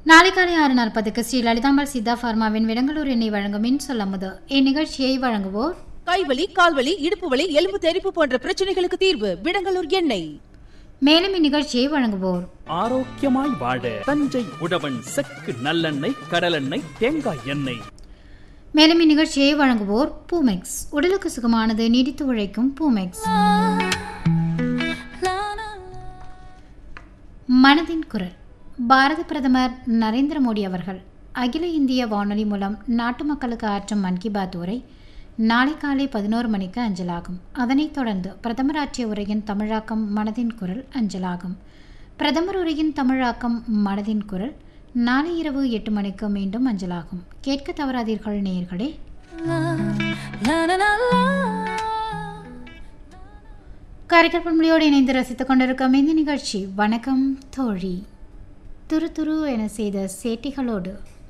நாளை காலை ஆறு நாற்பதுக்கு ஸ்ரீ லலிதாம்பாள் சித்தா ஃபார்மாவின் விடங்களூர் எண்ணெய் வழங்கும் மின் சொல்லமுது இந்நிகழ்ச்சியை வழங்குவோர் கைவலி கால்வலி இடுப்பு வலி எலும்பு தெறிப்பு போன்ற பிரச்சனைகளுக்கு தீர்வு விடங்கலூர் எண்ணெய் மேலும் இந்நிகழ்ச்சியை வழங்குவோர் ஆரோக்கியமாய் வாழ தஞ்சை உழவன் செக்கு நல்லெண்ணெய் கடலெண்ணெய் தேங்காய் எண்ணெய் மேலும் இந்நிகழ்ச்சியை வழங்குவோர் பூமெக்ஸ் உடலுக்கு சுகமானது நீடித்து உழைக்கும் பூமெக்ஸ் மனதின் குரல் பாரத பிரதமர் நரேந்திர மோடி அவர்கள் அகில இந்திய வானொலி மூலம் நாட்டு மக்களுக்கு ஆற்றும் மன் கி பாத் உரை நாளை காலை பதினோரு மணிக்கு அஞ்சலாகும் அதனைத் தொடர்ந்து பிரதமர் ஆற்றிய உரையின் தமிழாக்கம் மனதின் குரல் அஞ்சலாகும் பிரதமர் உரையின் தமிழாக்கம் மனதின் குரல் நாளை இரவு எட்டு மணிக்கு மீண்டும் அஞ்சலாகும் கேட்க தவறாதீர்கள் நேயர்களே காரைக்கால் பண்புலியோடு இணைந்து ரசித்துக் கொண்டிருக்கும் இந்த நிகழ்ச்சி வணக்கம் தோழி துரு துரு என செய்த சேட்டிகளோடு